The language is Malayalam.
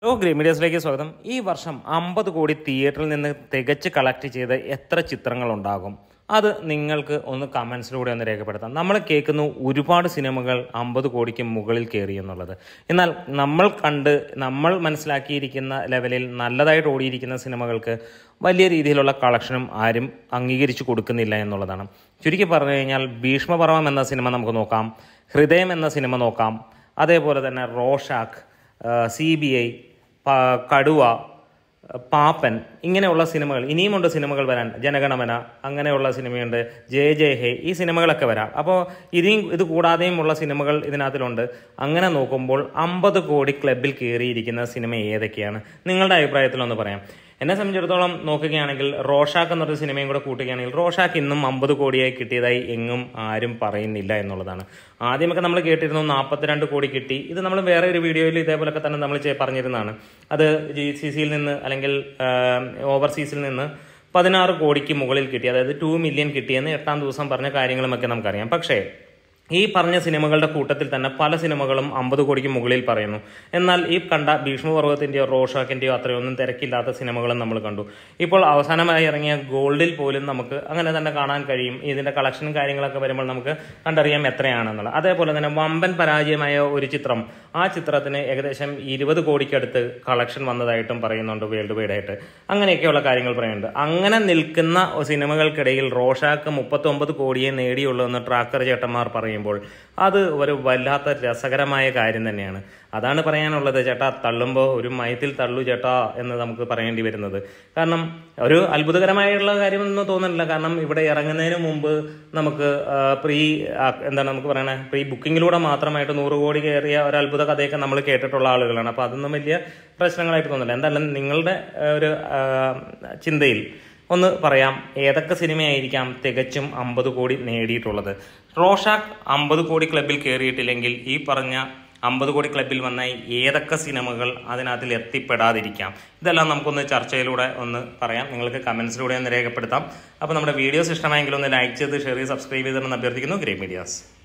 ഹലോ ഗ്രീൻ മീഡിയസിലേക്ക് സ്വാഗതം ഈ വർഷം അമ്പത് കോടി തിയേറ്ററിൽ നിന്ന് തികച്ച് കളക്ട് ചെയ്ത് എത്ര ചിത്രങ്ങൾ ഉണ്ടാകും അത് നിങ്ങൾക്ക് ഒന്ന് കമൻസിലൂടെ ഒന്ന് രേഖപ്പെടുത്താം നമ്മൾ കേൾക്കുന്നു ഒരുപാട് സിനിമകൾ അമ്പത് കോടിക്ക് മുകളിൽ കയറി എന്നുള്ളത് എന്നാൽ നമ്മൾ കണ്ട് നമ്മൾ മനസ്സിലാക്കിയിരിക്കുന്ന ലെവലിൽ നല്ലതായിട്ട് ഓടിയിരിക്കുന്ന സിനിമകൾക്ക് വലിയ രീതിയിലുള്ള കളക്ഷനും ആരും അംഗീകരിച്ചു കൊടുക്കുന്നില്ല എന്നുള്ളതാണ് ചുരുക്കി പറഞ്ഞു കഴിഞ്ഞാൽ ഭീഷ്മപർവം എന്ന സിനിമ നമുക്ക് നോക്കാം ഹൃദയം എന്ന സിനിമ നോക്കാം അതേപോലെ തന്നെ റോഷാക്ക് സി ബി ഐ കടുവ പാപ്പൻ ഇങ്ങനെയുള്ള സിനിമകൾ ഇനിയുമുണ്ട് സിനിമകൾ വരാൻ ജനഗണമന അങ്ങനെയുള്ള സിനിമയുണ്ട് ജയ ജയ ഹേ ഈ സിനിമകളൊക്കെ വരാം അപ്പോൾ ഇനിയും ഇത് കൂടാതെയും ഉള്ള സിനിമകൾ ഇതിനകത്തിലുണ്ട് അങ്ങനെ നോക്കുമ്പോൾ അമ്പത് കോടി ക്ലബിൽ കയറിയിരിക്കുന്ന സിനിമ ഏതൊക്കെയാണ് നിങ്ങളുടെ അഭിപ്രായത്തിലൊന്ന് പറയാം എന്നെ സംബന്ധിച്ചിടത്തോളം നോക്കുകയാണെങ്കിൽ റോഷാക്ക് എന്നൊരു സിനിമയും കൂടെ കൂട്ടുകയാണെങ്കിൽ റോഷാക്ക് ഇന്നും അമ്പത് കോടിയായി കിട്ടിയതായി എങ്ങും ആരും പറയുന്നില്ല എന്നുള്ളതാണ് ആദ്യമൊക്കെ നമ്മൾ കേട്ടിരുന്നു നാൽപ്പത്തിരണ്ട് കോടി കിട്ടി ഇത് നമ്മൾ വേറെ ഒരു വീഡിയോയിൽ ഇതേപോലൊക്കെ തന്നെ നമ്മൾ ചെ- പറഞ്ഞിരുന്നതാണ് അത് ജി സി സിയിൽ നിന്ന് അല്ലെങ്കിൽ ഓവർസീസിൽ നിന്ന് പതിനാറ് കോടിക്ക് മുകളിൽ കിട്ടി അതായത് ടു മില്യൺ കിട്ടിയെന്ന് എട്ടാം ദിവസം പറഞ്ഞ കാര്യങ്ങളുമൊക്കെ നമുക്കറിയാം പക്ഷേ ഈ പറഞ്ഞ സിനിമകളുടെ കൂട്ടത്തിൽ തന്നെ പല സിനിമകളും അമ്പത് കോടിക്ക് മുകളിൽ പറയുന്നു എന്നാൽ ഈ കണ്ട ഭീഷ്മപർവ്വത്തിന്റെയോ റോഷാക്കിന്റെയോ അത്രയൊന്നും തിരക്കില്ലാത്ത സിനിമകളും നമ്മൾ കണ്ടു ഇപ്പോൾ അവസാനമായി ഇറങ്ങിയ ഗോൾഡിൽ പോലും നമുക്ക് അങ്ങനെ തന്നെ കാണാൻ കഴിയും ഇതിന്റെ കളക്ഷനും കാര്യങ്ങളൊക്കെ വരുമ്പോൾ നമുക്ക് കണ്ടറിയാം എത്രയാണെന്നുള്ളത് അതേപോലെ തന്നെ വമ്പൻ പരാജയമായ ഒരു ചിത്രം ആ ചിത്രത്തിന് ഏകദേശം ഇരുപത് കോടിക്കടുത്ത് കളക്ഷൻ വന്നതായിട്ടും പറയുന്നുണ്ട് വേൾഡ് വൈഡ് ആയിട്ട് അങ്ങനെയൊക്കെയുള്ള കാര്യങ്ങൾ പറയുന്നുണ്ട് അങ്ങനെ നിൽക്കുന്ന സിനിമകൾക്കിടയിൽ റോഷാക്ക് മുപ്പത്തി ഒമ്പത് കോടിയെ നേടിയുള്ളൂ എന്ന് ട്രാക്കർ ചേട്ടന്മാർ പറയുമ്പോൾ അത് ഒരു വല്ലാത്ത രസകരമായ കാര്യം തന്നെയാണ് അതാണ് പറയാനുള്ളത് ചേട്ടാ തള്ളുമ്പോൾ ഒരു മയത്തിൽ തള്ളു ചേട്ടാ എന്ന് നമുക്ക് പറയേണ്ടി വരുന്നത് കാരണം ഒരു അത്ഭുതകരമായുള്ള കാര്യമൊന്നും തോന്നുന്നില്ല കാരണം ഇവിടെ ഇറങ്ങുന്നതിന് മുമ്പ് നമുക്ക് ആ, പ്രീ ആ, എന്താണ് നമുക്ക് പറയണേ പ്രീ ബുക്കിങ്ങിലൂടെ മാത്രമായിട്ട് നൂറ് കോടി കയറിയ ഒരു അത്ഭുത കഥയൊക്കെ നമ്മൾ കേട്ടിട്ടുള്ള ആളുകളാണ് അപ്പോൾ അതൊന്നും വലിയ പ്രശ്നങ്ങളായിട്ട് തോന്നുന്നില്ല എന്തായാലും നിങ്ങളുടെ ആ, ഒരു ആ, ചിന്തയിൽ ഒന്ന് പറയാം ഏതൊക്കെ സിനിമയായിരിക്കാം തികച്ചും അമ്പത് കോടി നേടിയിട്ടുള്ളത് റോഷാക്ക് അമ്പത് കോടി ക്ലബിൽ കയറിയിട്ടില്ലെങ്കിൽ ഈ പറഞ്ഞ അമ്പത് കോടി ക്ലബിൽ വന്ന ഏതൊക്കെ സിനിമകൾ അതിനകത്തിൽ എത്തിപ്പെടാതിരിക്കാം ഇതെല്ലാം നമുക്കൊന്ന് ചർച്ചയിലൂടെ ഒന്ന് പറയാം നിങ്ങൾക്ക് കമൻസിലൂടെ ഒന്ന് രേഖപ്പെടുത്താം അപ്പോൾ നമ്മുടെ വീഡിയോസ് ഇഷ്ടമായെങ്കിൽ ഒന്ന് ലൈക്ക് ചെയ്ത് ഷെയർ ചെയ്ത് സബ്സ്ക്രൈബ് ചെയ്തെന്ന് അഭ്യർത്ഥിക്കുന്നു ഗ്രേ മീഡിയാസ്